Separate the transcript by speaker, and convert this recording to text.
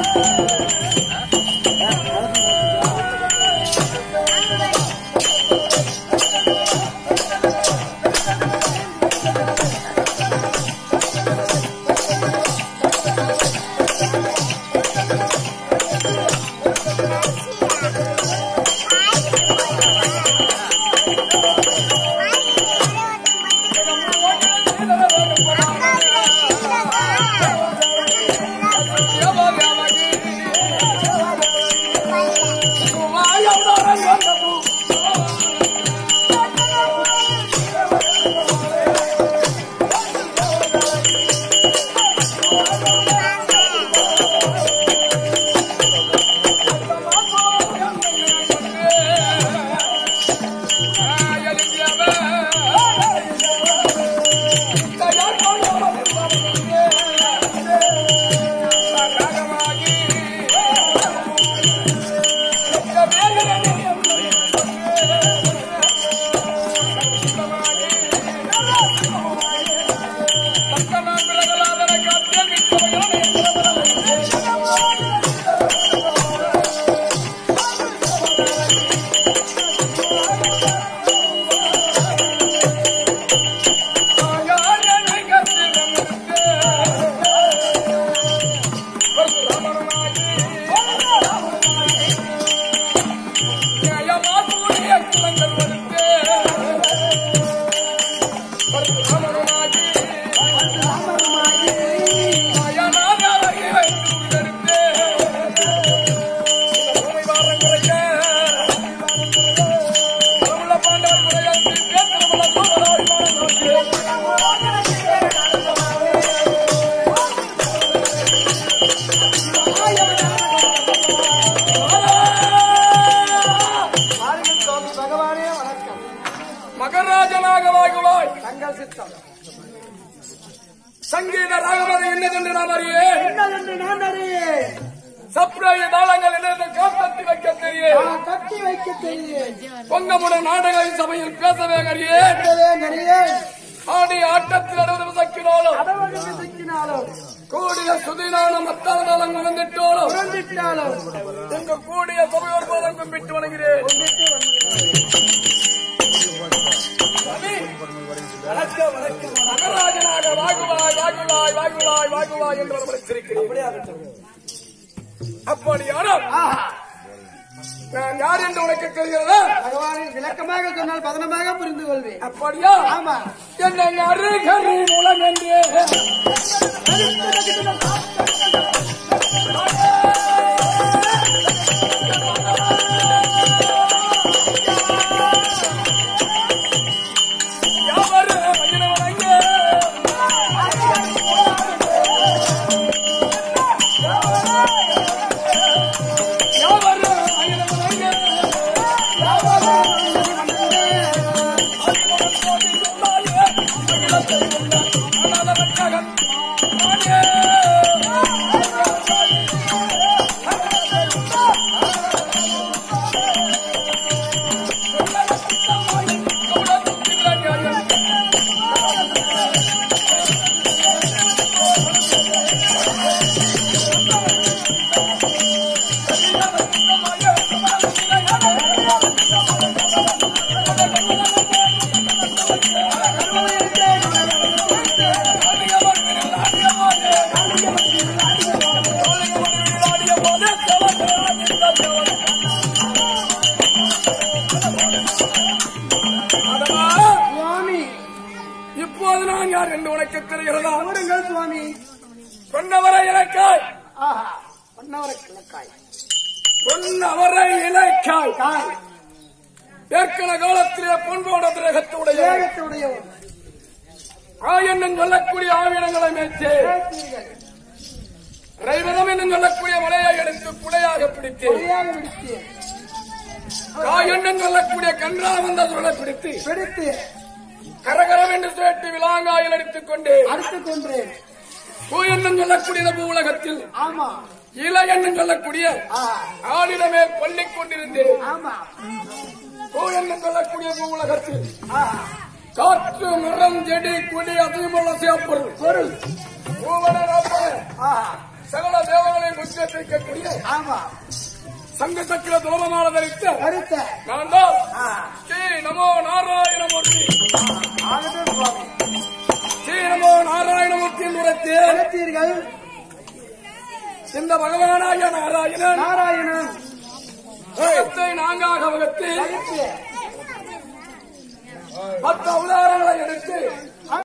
Speaker 1: வாருங்கள் சுவாமி பகவானே வணக்கம்
Speaker 2: மகராஜனாக வாகுவாய்
Speaker 1: தங்கள் சித்தம்
Speaker 2: சங்கீத ராகமது என்னதென்று நாம் அறியேன்
Speaker 1: என்னதென்று நான் அறியேன்
Speaker 2: சப்ராய தாளங்கள் என்னென்று காப்பத்தி வைக்க தெரியும்
Speaker 1: நான் கட்டி வைக்க தெரியும்
Speaker 2: பொங்கமுட நாடக சபையில் பேசவே அறியேன்
Speaker 1: கேட்கவே அறியேன்
Speaker 2: ஆடி ஆட்டத்தில் அறுபது சக்கினாலும்
Speaker 1: அடவகை சிக்கினாலும்
Speaker 2: கூடிய சுதினான மத்தான தாளம் வந்துட்டோலும்
Speaker 1: புரண்டிட்டாலும்
Speaker 2: இங்கு கூடிய சபையோர் போதம் கும்பிட்டு வணங்குகிறேன் சுவாமி, வணக்கம், வணக்கம். மகராஜனாக வாகுவாய் வாகுவாய் வாகுவாய் வாகுவாய் என்று வரவழைத்திருக்கிறேன் அப்படியானால் நான் யார் என்று உனக்கு தெரிகிறதா
Speaker 1: பகவானை விளக்கமாக சொன்னால் பதனமாக புரிந்து கொள்வேன்
Speaker 2: அப்படியா
Speaker 1: ஆமா
Speaker 2: என்னை அருகறி மூலம் என்று யாவரு மகிழ்வணங்க. யாவரு மகிழ்வணங்க. யாவரு
Speaker 1: சுவாமி
Speaker 2: இப்போது நான் யார் என்று உனக்கு தெரிகிறதா
Speaker 1: அவருங்கள் சுவாமி
Speaker 2: சொன்னவரை இலக்காய்
Speaker 1: ஆஹா பண்ணவர கிழக்காய்
Speaker 2: சொன்னவரை இலக்காய்
Speaker 1: காய்
Speaker 2: ஏற்கன காலத்திலே பொன்போட திரகத்துடைய
Speaker 1: ஏகத்துடையவர்
Speaker 2: ஆயண்ணன் சொல்லக்கூடிய ஆவிடங்களை மேய்த்து
Speaker 1: கேட்டீர்கள்
Speaker 2: ரைவதம் என்று சொல்லக்கூடிய மலையை எடுத்து குடையாக பிடித்து
Speaker 1: சரியாக பிடித்து
Speaker 2: காயண்ணன் சொல்லக்கூடிய கன்றாவந்த சுருளை பிடித்து
Speaker 1: பிடித்து
Speaker 2: கரகரம் என்று சுழட்டி விலாங்காயில் அடித்துக் கொண்டு
Speaker 1: அடுத்துக் கொன்றேன்
Speaker 2: பூயண்ணன் சொல்லக்கூடிய இந்த பூவுலகத்தில்
Speaker 1: ஆமா
Speaker 2: இளையண்ணன் சொல்லக்கூடிய
Speaker 1: ஆஹா
Speaker 2: ஆளிடமே பள்ளிக் கொண்டிருந்து
Speaker 1: ஆமா
Speaker 2: பூயண்ணன் சொல்லக்கூடிய பூவுலகத்தில்
Speaker 1: ஆஹா
Speaker 2: காற்று மரம் செடி கொடி அதிகமுள்ள சேப்பொருள்
Speaker 1: பொருள்
Speaker 2: பூவன நாப்பன
Speaker 1: ஆஹா
Speaker 2: சகல தேவங்களை முன்னேற்றிருக்கக்கூடிய
Speaker 1: ஆமா
Speaker 2: சங்க சக்கர துலபமால தரித்த
Speaker 1: கருத்த
Speaker 2: நான் தான்
Speaker 1: ஆ,
Speaker 2: ஸ்ரீ நமோ நாராயணமூர்த்தி
Speaker 1: ஆகவே சுவாமி
Speaker 2: ஸ்ரீ நமோ நாராயணமூர்த்தி முறத்தே
Speaker 1: கருத்தீர்கள்
Speaker 2: இந்த பகவானாகிய நாராயணன்
Speaker 1: நாராயணன்
Speaker 2: உலகத்தை நான்காக வகுத்து
Speaker 1: கருத்து
Speaker 2: பத்து அவதாரங்களை எடுத்து